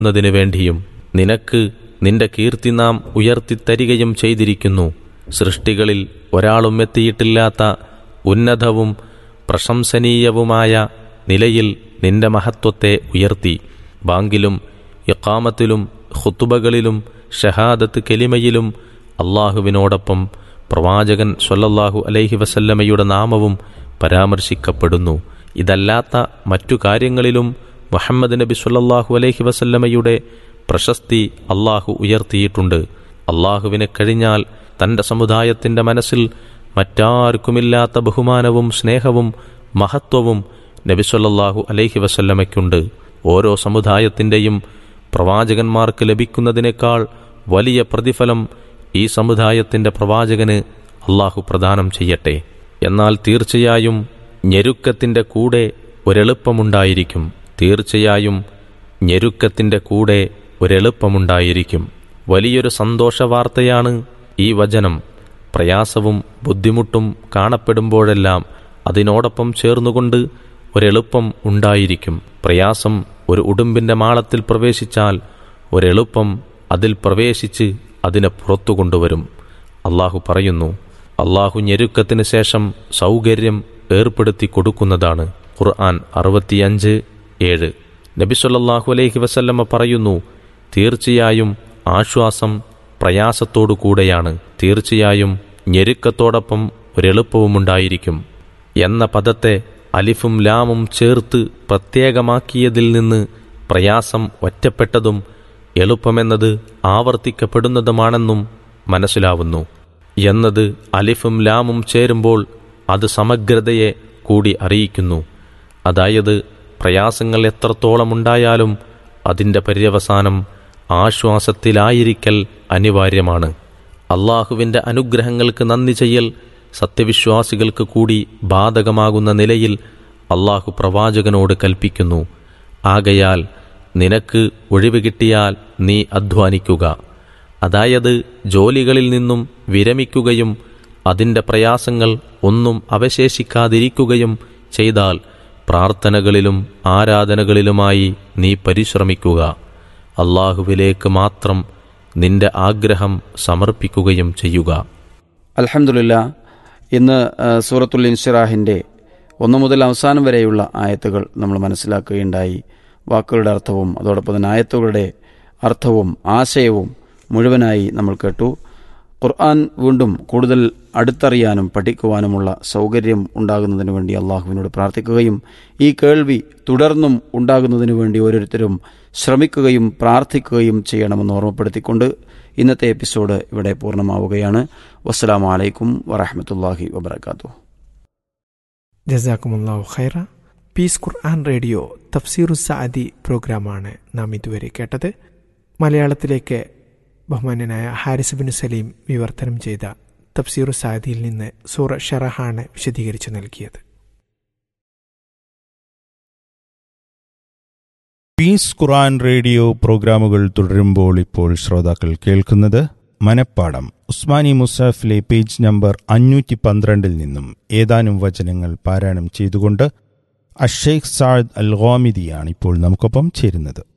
ന്നതിനു വേണ്ടിയും നിനക്ക് നിന്റെ കീർത്തി നാം ഉയർത്തിത്തരികയും ചെയ്തിരിക്കുന്നു സൃഷ്ടികളിൽ ഒരാളും എത്തിയിട്ടില്ലാത്ത ഉന്നതവും പ്രശംസനീയവുമായ നിലയിൽ നിന്റെ മഹത്വത്തെ ഉയർത്തി ബാങ്കിലും ഇക്കാമത്തിലും ഖുത്തുബകളിലും ഷഹാദത്ത് കെലിമയിലും അള്ളാഹുവിനോടൊപ്പം പ്രവാചകൻ സ്വല്ലല്ലാഹു അലൈഹി വസല്ലമയുടെ നാമവും പരാമർശിക്കപ്പെടുന്നു ഇതല്ലാത്ത മറ്റു കാര്യങ്ങളിലും മുഹമ്മദ് നബി സ്വല്ലല്ലാഹു അലൈഹി വസല്ലമയുടെ പ്രശസ്തി അള്ളാഹു ഉയർത്തിയിട്ടുണ്ട് അള്ളാഹുവിനെ കഴിഞ്ഞാൽ തന്റെ സമുദായത്തിന്റെ മനസ്സിൽ മറ്റാർക്കുമില്ലാത്ത ബഹുമാനവും സ്നേഹവും മഹത്വവും നബി സ്വല്ലല്ലാഹു അലൈഹി വസല്ലമയ്ക്കുണ്ട് ഓരോ സമുദായത്തിൻ്റെയും പ്രവാചകന്മാർക്ക് ലഭിക്കുന്നതിനേക്കാൾ വലിയ പ്രതിഫലം ഈ സമുദായത്തിൻ്റെ പ്രവാചകന് അള്ളാഹു പ്രദാനം ചെയ്യട്ടെ എന്നാൽ തീർച്ചയായും ഞെരുക്കത്തിൻ്റെ കൂടെ ഒരെളുപ്പമുണ്ടായിരിക്കും തീർച്ചയായും ഞെരുക്കത്തിൻ്റെ കൂടെ ഒരെളുപ്പമുണ്ടായിരിക്കും വലിയൊരു സന്തോഷവാർത്തയാണ് ഈ വചനം പ്രയാസവും ബുദ്ധിമുട്ടും കാണപ്പെടുമ്പോഴെല്ലാം അതിനോടൊപ്പം ചേർന്നുകൊണ്ട് ഒരെളുപ്പം ഉണ്ടായിരിക്കും പ്രയാസം ഒരു ഉടുമ്പിൻ്റെ മാളത്തിൽ പ്രവേശിച്ചാൽ ഒരെളുപ്പം അതിൽ പ്രവേശിച്ച് അതിനെ പുറത്തു കൊണ്ടുവരും അള്ളാഹു പറയുന്നു അള്ളാഹു ഞെരുക്കത്തിന് ശേഷം സൗകര്യം ഏർപ്പെടുത്തി കൊടുക്കുന്നതാണ് ഖുർആൻ അറുപത്തിയഞ്ച് ഏഴ് നബിസ്വല്ലാഹു അലൈഹി വസല്ലമ്മ പറയുന്നു തീർച്ചയായും ആശ്വാസം പ്രയാസത്തോടു കൂടെയാണ് തീർച്ചയായും ഞെരുക്കത്തോടൊപ്പം ഒരെളുപ്പവുമുണ്ടായിരിക്കും എന്ന പദത്തെ അലിഫും ലാമും ചേർത്ത് പ്രത്യേകമാക്കിയതിൽ നിന്ന് പ്രയാസം ഒറ്റപ്പെട്ടതും എളുപ്പമെന്നത് ആവർത്തിക്കപ്പെടുന്നതുമാണെന്നും മനസ്സിലാവുന്നു എന്നത് അലിഫും ലാമും ചേരുമ്പോൾ അത് സമഗ്രതയെ കൂടി അറിയിക്കുന്നു അതായത് പ്രയാസങ്ങൾ എത്രത്തോളമുണ്ടായാലും അതിൻ്റെ പര്യവസാനം ആശ്വാസത്തിലായിരിക്കൽ അനിവാര്യമാണ് അള്ളാഹുവിൻ്റെ അനുഗ്രഹങ്ങൾക്ക് നന്ദി ചെയ്യൽ സത്യവിശ്വാസികൾക്ക് കൂടി ബാധകമാകുന്ന നിലയിൽ അള്ളാഹു പ്രവാചകനോട് കൽപ്പിക്കുന്നു ആകയാൽ നിനക്ക് ഒഴിവ് കിട്ടിയാൽ നീ അധ്വാനിക്കുക അതായത് ജോലികളിൽ നിന്നും വിരമിക്കുകയും അതിൻ്റെ പ്രയാസങ്ങൾ ഒന്നും അവശേഷിക്കാതിരിക്കുകയും ചെയ്താൽ പ്രാർത്ഥനകളിലും ആരാധനകളിലുമായി നീ പരിശ്രമിക്കുക അള്ളാഹുവിലേക്ക് മാത്രം നിന്റെ ആഗ്രഹം സമർപ്പിക്കുകയും ചെയ്യുക അൽഹംദുലില്ല ഇന്ന് ആ, സൂറത്തുൽ ഇൻഷിറാഹിൻ്റെ ഒന്ന് മുതൽ അവസാനം വരെയുള്ള ആയത്തുകൾ നമ്മൾ മനസ്സിലാക്കുകയുണ്ടായി വാക്കുകളുടെ അർത്ഥവും അതോടൊപ്പം തന്നെ ആയത്തുകളുടെ അർത്ഥവും ആശയവും മുഴുവനായി നമ്മൾ കേട്ടു ഖുർആൻ വീണ്ടും കൂടുതൽ അടുത്തറിയാനും പഠിക്കുവാനുമുള്ള സൗകര്യം ഉണ്ടാകുന്നതിന് വേണ്ടി അള്ളാഹുവിനോട് പ്രാർത്ഥിക്കുകയും ഈ കേൾവി തുടർന്നും ഉണ്ടാകുന്നതിന് വേണ്ടി ഓരോരുത്തരും ശ്രമിക്കുകയും പ്രാർത്ഥിക്കുകയും ചെയ്യണമെന്ന് ഓർമ്മപ്പെടുത്തിക്കൊണ്ട് ഇന്നത്തെ എപ്പിസോഡ് ഇവിടെ പൂർണ്ണമാവുകയാണ് വസ്സലാമു അലൈക്കും വറഹമത്തല്ലാഹി വബർക്കാത്തു ജസാക്കുമുല്ലാഹു ഖൈറ പീസ് ഖുർആൻ റേഡിയോ തഫ്സീറു സാദി പ്രോഗ്രാമാണ് നാം ഇതുവരെ കേട്ടത് മലയാളത്തിലേക്ക് ബഹുമാന്യനായ ഹാരിസ് ബിൻ സലീം വിവർത്തനം ചെയ്ത തഫ്സീറു സാദിയിൽ നിന്ന് സൂറ ഷറഹാണ് വിശദീകരിച്ചു നൽകിയത് പീസ് ഖുറാൻ റേഡിയോ പ്രോഗ്രാമുകൾ തുടരുമ്പോൾ ഇപ്പോൾ ശ്രോതാക്കൾ കേൾക്കുന്നത് മനപ്പാടം ഉസ്മാനി മുസാഫിലെ പേജ് നമ്പർ അഞ്ഞൂറ്റി പന്ത്രണ്ടിൽ നിന്നും ഏതാനും വചനങ്ങൾ പാരായണം ചെയ്തുകൊണ്ട് അഷേഖ് സാദ് അൽ ഗോമിദിയാണ് ഇപ്പോൾ നമുക്കൊപ്പം ചേരുന്നത്